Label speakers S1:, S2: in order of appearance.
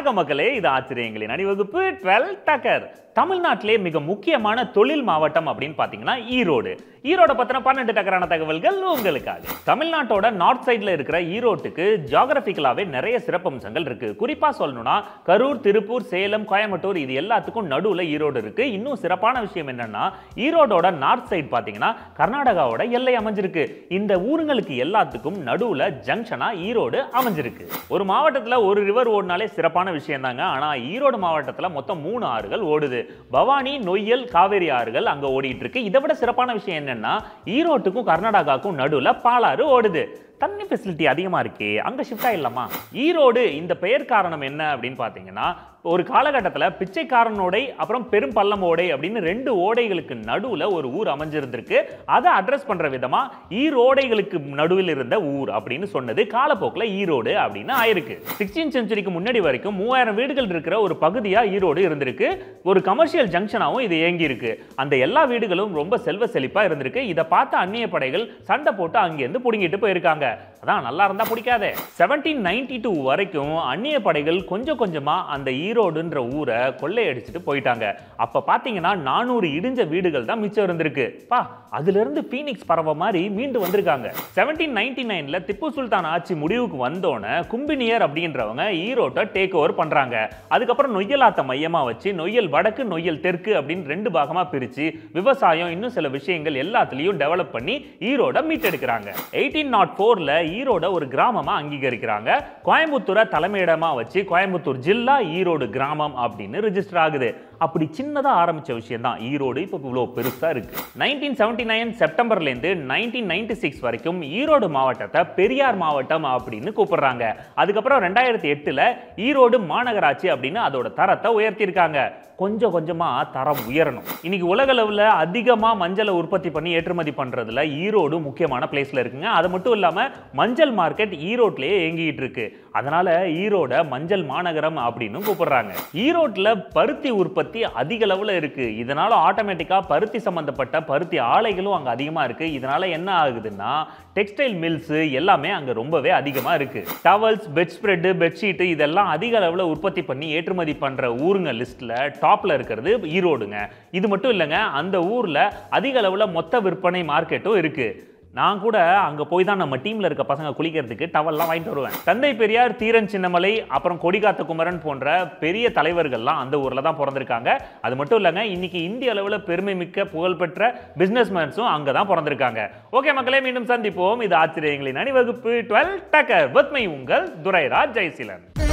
S1: வணக்கம் மக்களே இது ஆச்சரியங்களின் அணிவகுப்பு டுவெல் டக்கர் தமிழ்நாட்டிலே மிக முக்கியமான தொழில் மாவட்டம் அப்படின்னு பார்த்தீங்கன்னா ஈரோடு ஈரோட பத்தின பன்னெண்டு டக்கரான தகவல்கள் உங்களுக்காக தமிழ்நாட்டோட நார்த் சைடில் இருக்கிற ஈரோட்டுக்கு ஜியாகிரபிக்கலாவே நிறைய சிறப்பம்சங்கள் இருக்கு குறிப்பா சொல்லணும்னா கரூர் திருப்பூர் சேலம் கோயம்புத்தூர் இது எல்லாத்துக்கும் நடுவுல ஈரோடு இருக்கு இன்னும் சிறப்பான விஷயம் என்னன்னா ஈரோடோட நார்த் சைடு பார்த்தீங்கன்னா கர்நாடகாவோட எல்லை அமைஞ்சிருக்கு இந்த ஊருங்களுக்கு எல்லாத்துக்கும் நடுவுல ஜங்ஷனா ஈரோடு அமைஞ்சிருக்கு ஒரு மாவட்டத்துல ஒரு ரிவர் ஓடினாலே சிறப்பான விஷயம் தாங்க ஆனா ஈரோடு மாவட்டத்துல மொத்தம் மூணு ஆறுகள் ஓடுது பவானி நொய்யல் காவேரி ஆறுகள் அங்க ஓடிட்டு இருக்கு இதை விட சிறப்பான விஷயம் என்னன்னா ஈரோட்டுக்கும் கர்நாடகாவுக்கும் நடுவுல பாலாறு ஓடுது தண்ணி ஃபெசிலிட்டி அதிகமா இருக்கே அங்க ஷிஃப்ட் ஆயிடலாமா ஈரோடு இந்த பெயர் காரணம் என்ன அப்படின்னு பாத்தீங்கன்னா ஒரு காலகட்டத்தில் பிச்சைக்காரன் ஓடை அப்புறம் பெரும் பள்ளம் ஓடை அப்படின்னு ரெண்டு ஓடைகளுக்கு நடுவில் ஒரு ஊர் அமைஞ்சிருந்திருக்கு அதை அட்ரஸ் பண்ற விதமா ஈரோடைகளுக்கு நடுவில் இருந்த ஊர் அப்படின்னு சொன்னது காலப்போக்கில் ஈரோடு அப்படின்னு ஆயிருக்கு சிக்ஸ்டீன் செஞ்சுரிக்கு முன்னாடி வரைக்கும் மூவாயிரம் வீடுகள் இருக்கிற ஒரு பகுதியா ஈரோடு இருந்திருக்கு ஒரு கமர்ஷியல் ஜங்ஷனாகவும் இது இயங்கி இருக்கு அந்த எல்லா வீடுகளும் ரொம்ப செல்வ செழிப்பா இருந்திருக்கு இதை பார்த்த அந்நிய படைகள் சண்டை போட்டு அங்கேருந்து பிடுங்கிட்டு போயிருக்காங்க அதான் நல்லா இருந்தா பிடிக்காதே செவன்டீன் நைன்டி டூ வரைக்கும் அந்நிய படைகள் கொஞ்சம் கொஞ்சமா அந்த ஈரோடுன்ற ஊரை கொள்ளையடிச்சிட்டு போயிட்டாங்க அப்ப பாத்தீங்கன்னா நானூறு இடிஞ்ச வீடுகள் தான் மிச்சம் இருந்திருக்கு பா அதுல இருந்து பீனிக்ஸ் பறவை மாதிரி மீண்டு வந்திருக்காங்க செவன்டீன் நைன்டி நைன்ல திப்பு சுல்தான் ஆட்சி முடிவுக்கு வந்தோன்னே கும்பினியர் அப்படின்றவங்க ஈரோட்டை டேக் ஓவர் பண்றாங்க அதுக்கப்புறம் நொய்யலாத்த மையமா வச்சு நொய்யல் வடக்கு நொய்யல் தெற்கு அப்படின்னு ரெண்டு பாகமா பிரிச்சு விவசாயம் இன்னும் சில விஷயங்கள் எல்லாத்துலயும் டெவலப் பண்ணி ஈரோட மீட்டெடுக்கிறாங்க எயிட்டீன் நாட் ஃபோர்ல ஈரோட ஒரு கிராமமா அங்கீகரிக்கிறாங்க கோயம்புத்தூரை தலைமையிடமா வச்சு கோயம்புத்தூர் ஜில்லா ஈரோடு கிராமம் அப்படின்னு ரிஜிஸ்டர் ஆகுது அப்படி சின்னதா ஆரம்பிச்ச விஷயம் தான் ஈரோடு இப்போ இவ்வளோ பெருசா இருக்கு நைன்டீன் செவன்டி நைன் செப்டம்பர்லேருந்து நைன்டீன் நைன்டி சிக்ஸ் வரைக்கும் ஈரோடு மாவட்டத்தை பெரியார் மாவட்டம் அப்படின்னு கூப்பிடுறாங்க அதுக்கப்புறம் ரெண்டாயிரத்தி எட்டுல ஈரோடு மாநகராட்சி அப்படின்னு அதோட தரத்தை உயர்த்தியிருக்காங்க கொஞ்சம் கொஞ்சமா தரம் உயரணும் இன்னைக்கு உலக அளவில் அதிகமா மஞ்சளை உற்பத்தி பண்ணி ஏற்றுமதி பண்றதுல ஈரோடு முக்கியமான பிளேஸ்ல இருக்குங்க அது மட்டும் இல்லாம மஞ்சள் மார்க்கெட் ஈரோட்லயே இயங்கிட்டு இருக்கு அதனால ஈரோட மஞ்சள் மாநகரம் அப்படின்னு கூப்பிடுறாங்க ஈரோட்ல பருத்தி உற்பத்தி அதிக அளவுல இருக்கு இதனால ஆட்டோமேட்டிக்கா பருத்தி சம்பந்தப்பட்ட பருத்தி ஆலைகளும் அங்க அதிகமா இருக்கு இதனால என்ன ஆகுதுன்னா டெக்ஸ்டைல் மில்ஸ் எல்லாமே அங்க ரொம்பவே அதிகமா இருக்கு டவல்ஸ் பெட் ஸ்ப்ரெட் பெட்ஷீட் இதெல்லாம் அதிக அளவுல உற்பத்தி பண்ணி ஏற்றுமதி பண்ற ஊருங்க லிஸ்ட்ல டாப்ல இருக்கிறது ஈரோடுங்க இது மட்டும் இல்லைங்க அந்த ஊர்ல அதிக அளவுல மொத்த விற்பனை மார்க்கெட்டும் இருக்கு நான் கூட அங்க போய் தான் நம்ம டீம்ல இருக்க பசங்க குளிக்கிறதுக்கு டவல்லாம் வாங்கிட்டு வருவேன் தந்தை பெரியார் தீரன் சின்னமலை அப்புறம் கொடிகாத்த குமரன் போன்ற பெரிய தலைவர்கள்லாம் அந்த ஊர்ல தான் பிறந்திருக்காங்க அது மட்டும் இல்லைங்க இன்னைக்கு இந்திய அளவில் பெருமை மிக்க புகழ்பெற்ற பிசினஸ் மேன்ஸும் அங்கே தான் பிறந்திருக்காங்க ஓகே மக்களே மீண்டும் சந்திப்போம் இது ஆச்சரியங்களின் அணிவகுப்பு டுவெல் டக்கர் வித் மை உங்கள் துரைராஜ் ஜெயசீலன்